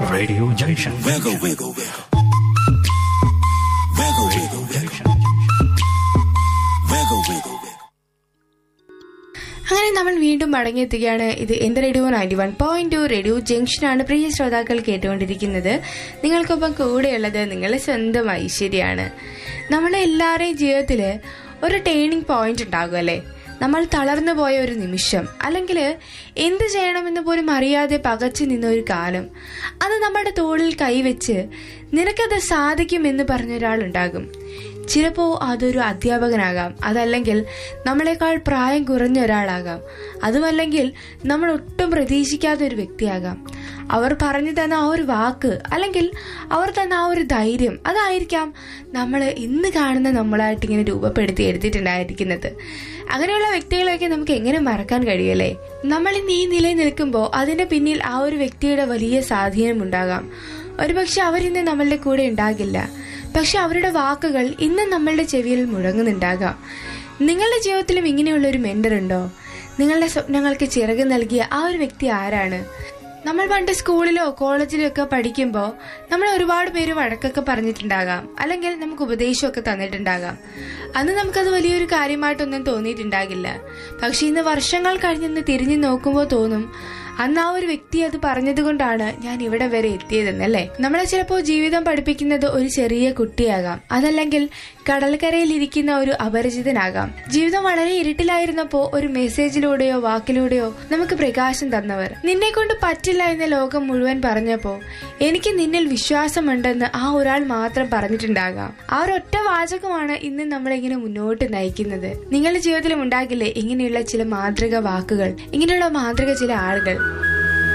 Radio Junction. Wiggle, wiggle, wiggle. Wiggle, wiggle, wiggle. Wiggle, wiggle, wiggle. അങ്ങനെ നമ്മൾ വീണ്ടും മടങ്ങിയെത്തുകയാണ് ഇത് എന്റെ radio ninety one point two radio ജംഗ്ഷനാണ് പ്രിയ ശ്രോതാക്കൾ കേട്ടുകൊണ്ടിരിക്കുന്നത് നിങ്ങൾക്കൊപ്പം കൂടെയുള്ളത് നിങ്ങളെ സ്വന്തം ഐശ്വര്യാണ് നമ്മുടെ എല്ലാവരുടെയും ജീവിതത്തിൽ ഒരു ടേണിംഗ് പോയിന്റ് ഉണ്ടാകും അല്ലേ നമ്മൾ തളർന്നു പോയ ഒരു നിമിഷം അല്ലെങ്കിൽ എന്ത് ചെയ്യണമെന്ന് പോലും അറിയാതെ പകച്ചു നിന്ന ഒരു കാലം അത് നമ്മുടെ തോളിൽ കൈവച്ച് നിനക്കത് സാധിക്കുമെന്ന് പറഞ്ഞ ഒരാളുണ്ടാകും ചിലപ്പോൾ അതൊരു അധ്യാപകനാകാം അതല്ലെങ്കിൽ നമ്മളെക്കാൾ പ്രായം കുറഞ്ഞ ഒരാളാകാം അതുമല്ലെങ്കിൽ നമ്മൾ ഒട്ടും പ്രതീക്ഷിക്കാത്ത ഒരു വ്യക്തിയാകാം അവർ പറഞ്ഞു തന്ന ആ ഒരു വാക്ക് അല്ലെങ്കിൽ അവർ തന്ന ആ ഒരു ധൈര്യം അതായിരിക്കാം നമ്മൾ ഇന്ന് കാണുന്ന നമ്മളായിട്ട് ഇങ്ങനെ രൂപപ്പെടുത്തി എടുത്തിട്ടുണ്ടായിരിക്കുന്നത് അങ്ങനെയുള്ള വ്യക്തികളെയൊക്കെ നമുക്ക് എങ്ങനെ മറക്കാൻ കഴിയല്ലേ നമ്മൾ ഇന്ന് ഈ നിലയിൽ നിൽക്കുമ്പോൾ അതിന്റെ പിന്നിൽ ആ ഒരു വ്യക്തിയുടെ വലിയ സ്വാധീനം ഉണ്ടാകാം ഒരുപക്ഷെ അവരിന്ന് നമ്മളുടെ കൂടെ ഉണ്ടാകില്ല പക്ഷെ അവരുടെ വാക്കുകൾ ഇന്നും നമ്മളുടെ ചെവിയിൽ മുഴങ്ങുന്നുണ്ടാകാം നിങ്ങളുടെ ജീവിതത്തിലും ഇങ്ങനെയുള്ള ഒരു മെന്റർ ഉണ്ടോ നിങ്ങളുടെ സ്വപ്നങ്ങൾക്ക് ചിറക് നൽകിയ ആ ഒരു വ്യക്തി ആരാണ് നമ്മൾ പണ്ട് സ്കൂളിലോ കോളേജിലോ ഒക്കെ പഠിക്കുമ്പോൾ നമ്മൾ ഒരുപാട് പേര് വഴക്കൊക്കെ പറഞ്ഞിട്ടുണ്ടാകാം അല്ലെങ്കിൽ നമുക്ക് ഉപദേശമൊക്കെ തന്നിട്ടുണ്ടാകാം അന്ന് നമുക്കത് വലിയൊരു കാര്യമായിട്ടൊന്നും തോന്നിയിട്ടുണ്ടാകില്ല പക്ഷെ ഇന്ന് വർഷങ്ങൾ കഴിഞ്ഞൊന്ന് തിരിഞ്ഞു നോക്കുമ്പോൾ തോന്നും അന്ന് ആ ഒരു വ്യക്തി അത് പറഞ്ഞതുകൊണ്ടാണ് ഞാൻ ഇവിടെ വരെ എത്തിയതെന്നല്ലേ നമ്മളെ ചിലപ്പോൾ ജീവിതം പഠിപ്പിക്കുന്നത് ഒരു ചെറിയ കുട്ടിയാകാം അതല്ലെങ്കിൽ കടൽക്കരയിൽ ഇരിക്കുന്ന ഒരു അപരിചിതനാകാം ജീവിതം വളരെ ഇരുട്ടിലായിരുന്നപ്പോ ഒരു മെസ്സേജിലൂടെയോ വാക്കിലൂടെയോ നമുക്ക് പ്രകാശം തന്നവർ നിന്നെ കൊണ്ട് പറ്റില്ല എന്ന് ലോകം മുഴുവൻ പറഞ്ഞപ്പോ എനിക്ക് നിന്നിൽ വിശ്വാസമുണ്ടെന്ന് ആ ഒരാൾ മാത്രം പറഞ്ഞിട്ടുണ്ടാകാം ആ ഒരൊറ്റ വാചകമാണ് ഇന്ന് നമ്മളിങ്ങനെ മുന്നോട്ട് നയിക്കുന്നത് നിങ്ങളുടെ ജീവിതത്തിലും ഉണ്ടാകില്ലേ ഇങ്ങനെയുള്ള ചില മാതൃക വാക്കുകൾ ഇങ്ങനെയുള്ള മാതൃക ചില ആളുകൾ